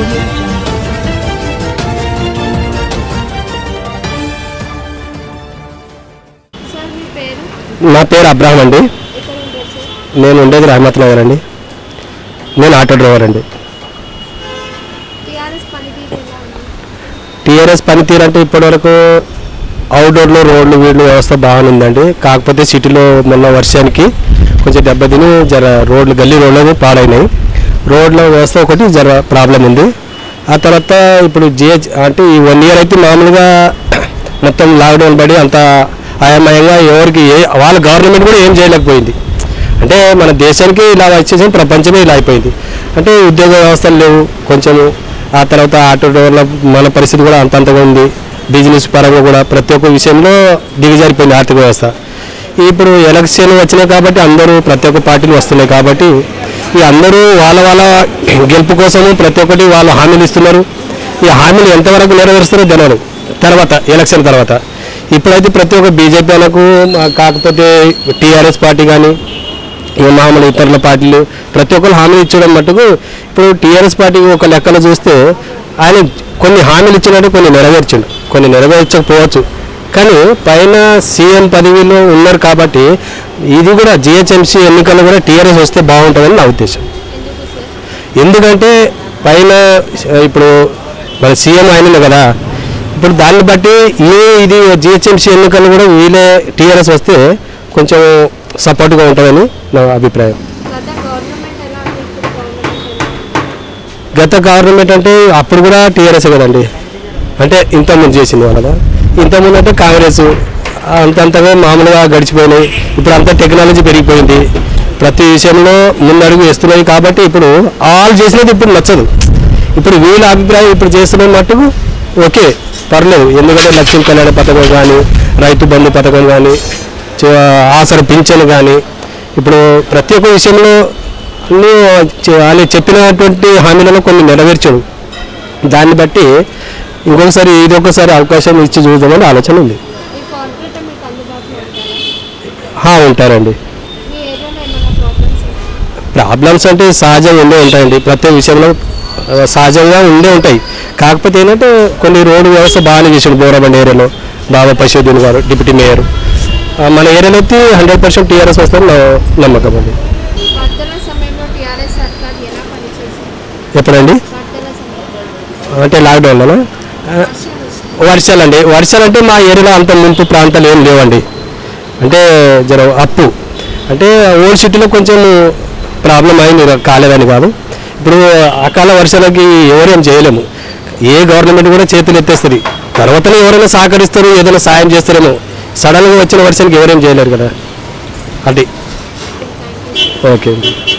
audio jungle. Sir మీ పేరు నా పేరు అబ్రాహం అండి ఎక్కడ ఉంటారు సార్ నేను ఉండేది రహమత్ నగర్ అండి నేను ఆటో డ్రైవర్ అండి టీఆర్ఎస్ పనితీరు ఎలా ఉంది టీఆర్ఎస్ పనితీరు అంటే ఇప్పటివరకు అవుట్డోర్లో రోడ్లు వీళ్ళు వ్యవస్థ బాగానుందండి కాకపోతే సిటీలో మొన్న వర్షానికి కొంచెం దెబ్బతిని జర రోడ్లు గల్లీ రోడ్లు పాడైనాయి రోడ్ల వ్యవస్థ ఒకటి జర ప్రాబ్లం ఉంది ఆ తర్వాత ఇప్పుడు జిహెచ్ అంటే ఈ వన్ ఇయర్ అయితే మామూలుగా మొత్తం లాక్డౌన్ పడి అంత ఆయమయంగా ఎవరికి ఏ వాళ్ళ గవర్నమెంట్ కూడా ఏం చేయలేకపోయింది అంటే మన దేశానికి ఇలా వచ్చేసి ప్రపంచమే ఇలా అయిపోయింది అంటే ఉద్యోగ వ్యవస్థలు లేవు కొంచెము ఆ తర్వాత ఆటో డ్రైవర్ల మన పరిస్థితి కూడా అంతంతగా ఉంది బిజినెస్ పరంగా కూడా ప్రతి ఒక్క విషయంలో దిగజారిపోయింది ఆర్థిక వ్యవస్థ ఇప్పుడు ఎలక్షన్ వచ్చినాయి కాబట్టి అందరూ ప్రతి ఒక్క పార్టీలు వస్తున్నాయి కాబట్టి ఈ అందరూ వాళ్ళ వాళ్ళ గెలుపు కోసము ప్రతి ఒక్కటి వాళ్ళు హామీలు ఇస్తున్నారు ఈ హామీలు ఎంతవరకు నెరవేరుస్తారో తెలియదు తర్వాత ఎలక్షన్ తర్వాత ఇప్పుడైతే ప్రతి ఒక్క బీజేపీ వాళ్ళకు ఆ, కాకపోతే టీఆర్ఎస్ పార్టీ కానీ ఇక మామూలు ఇతరుల పార్టీలు ప్రతి ఒక్కరు హామీలు ఇచ్చడం మట్టుకు ఇప్పుడు టీఆర్ఎస్ పార్టీ ఒక లెక్కలో చూస్తే ఆయన కొన్ని హామీలు ఇచ్చినట్టు కొన్ని నెరవేర్చిండు కొన్ని నెరవేర్చకపోవచ్చు కానీ పైన సీఎం పదవిలో ఉన్నారు కాబట్టి ఇది కూడా జిహెచ్ఎంసీ ఎన్నికల్లో కూడా టీఆర్ఎస్ వస్తే బాగుంటుందని నా ఉద్దేశం ఎందుకు సార్ ఎందుకంటే పైన ఇప్పుడు మన సీఎం ఆయననే కదా ఇప్పుడు దాన్ని బట్టి ఏ ఇది జిహెచ్ఎంసీ ఎన్నికలు కూడా వీళ్ళే టీఆర్ఎస్ వస్తే కొంచెం సపోర్ట్గా ఉంటుందని నా అభిప్రాయం గత గవర్నమెంట్ ఎలా ఉంది ఇప్పుడు గవర్నమెంట్ ఎలా ఉంది గత గవర్నమెంట్ అంటే అప్పుడు కూడా టీఆర్ఎస్ కదండి అంటే ఇంతకుముందు చేసింది వాళ్ళ ఇంతకుముందు అంటే కాంగ్రెస్ అంతంతగా మామూలుగా గడిచిపోయినాయి ఇప్పుడు అంతా టెక్నాలజీ పెరిగిపోయింది ప్రతి విషయంలో ముందడుగు వేస్తున్నాయి కాబట్టి ఇప్పుడు ఆల్ చేసినది ఇప్పుడు నచ్చదు ఇప్పుడు వీళ్ళ అభిప్రాయం ఇప్పుడు చేస్తున్న మట్టుకు ఓకే పర్లేదు ఎందుకంటే లక్ష్మీ కళ్యాణ పథకం కానీ రైతు బంధు పథకం కానీ ఆసర పింఛన్ కానీ ఇప్పుడు ప్రతి ఒక్క విషయంలో అన్నీ చె- వాళ్ళు చెప్పినటువంటి హామీలలో కొన్ని నెరవేర్చడు దాన్ని బట్టి ఇంకొకసారి ఇది ఒకసారి అవకాశం ఇచ్చి చూద్దామని ఆలోచన ఉంది ఈ కార్పొరేటర్ మీకు అందుబాటులో ఉంటారా హా, ఉంటారండి మీ ఏరియాలో ఏమైనా ప్రాబ్లమ్స్ ప్రాబ్లమ్స్ అంటే సహజంగా ఉండే ఉంటాయండి ప్రతి విషయంలో ఆ, సహజంగా ఉండే ఉంటాయి కాకపోతే ఏంటంటే కొన్ని రోడ్డు వ్యవస్థ బాగానే చేసాడు బోరబండి ఏరియాలో బాబా పశువుద్దీన్ గారు డిప్యూటీ మేయర్ ఆ, మన ఏరియాలో అయితే హండ్రెడ్ పర్సెంట్ టీఆర్ఎస్ వస్తుందని నా నమ్మకం అండి వరదల సమయంలో టీఆర్ఎస్ సర్కార్ ఎలా పనిచేసింది ఎప్పుడండి వరదల సమయంలో అంటే లాక్డౌన్లోనా ఆ, వర్షాలు వచ్చినాయి. వర్షాలండి వర్షాలు అంటే మా ఏరియాలో అంత ముంపు ప్రాంతాలు ఏం లేవండి అంటే జర అప్పు అంటే ఓల్డ్ సిటీలో కొంచెం ప్రాబ్లం అయింది కాలేదని కాదు ఇప్పుడు అకాల వర్షాలకి ఎవరేం చేయలేము ఏ గవర్నమెంట్ కూడా చేతులు ఎత్తేస్తుంది తర్వాతనే ఎవరైనా సహకరిస్తారు ఏదైనా సాయం చేస్తారేమో సడన్గా వచ్చిన వర్షానికి ఎవరేం చేయలేరు కదా అది థ్యాంక్ యూ ఓకే అండి